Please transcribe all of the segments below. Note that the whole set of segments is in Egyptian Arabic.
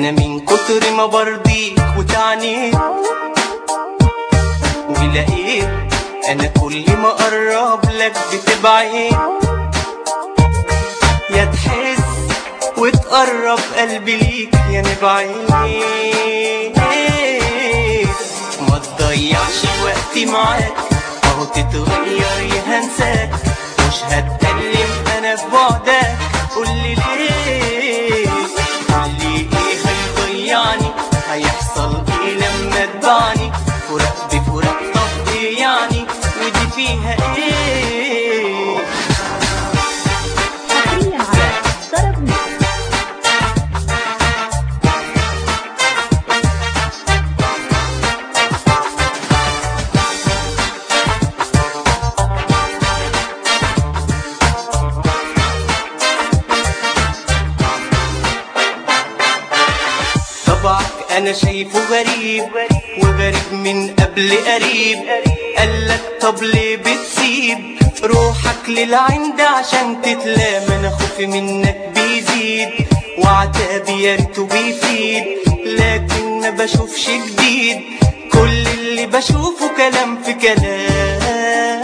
انا من كتر ما برضيك وتعنيت ولقيت انا كل ما اقرب لك بتبعد يا تحس وتقرب قلبي ليك يا نبعد ما تضيعش وقتي معاك اهو تتغير يا هنساك مش هتكلم انا في بعدك قولي ليه قولي ايه هيضيعني هيحصل ايه لما تبعني فراق بفراق طب ايه يعني ودي فيها ايه حصريا على طرب ميكس طبعك انا شايفه غريب وغريب من قبل قريب قالك طب ليه بتسيب روحك للعند عشان تتلام انا خوفي منك بيزيد وعتابي يا ريته بيفيد لكن ما بشوفش جديد كل اللي بشوفه كلام في كلام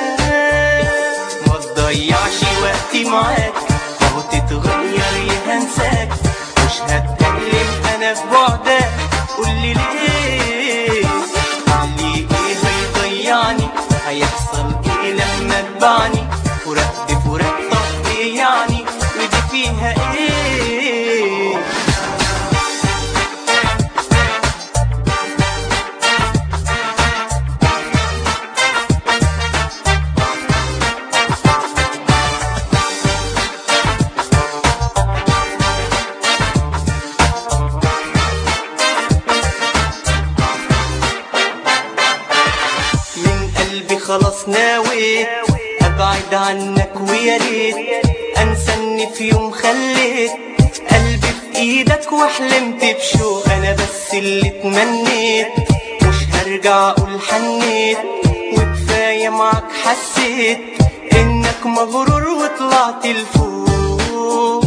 ما تضيعش وقتي معاك اهو تتغير يا هنساك مش هتكلم انا في بعدك قولي ليه قولي ايه هيضيعني هيحصل ايه لما تبعني فراق بفراق طب ايه يعني ودي فيها ايه من قلبي خلاص ناوي ابعد عنك ويا ريت انسى اني في يوم خليت قلبي في ايدك وحلمت بشوق انا بس اللي تمنيت مش هرجع اقول حنيت وكفايه معاك حسيت انك مغرور وطلعت لفوق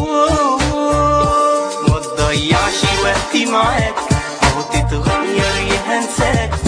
ما تضيعش وقتي معاك اهو تتغير يا هنساك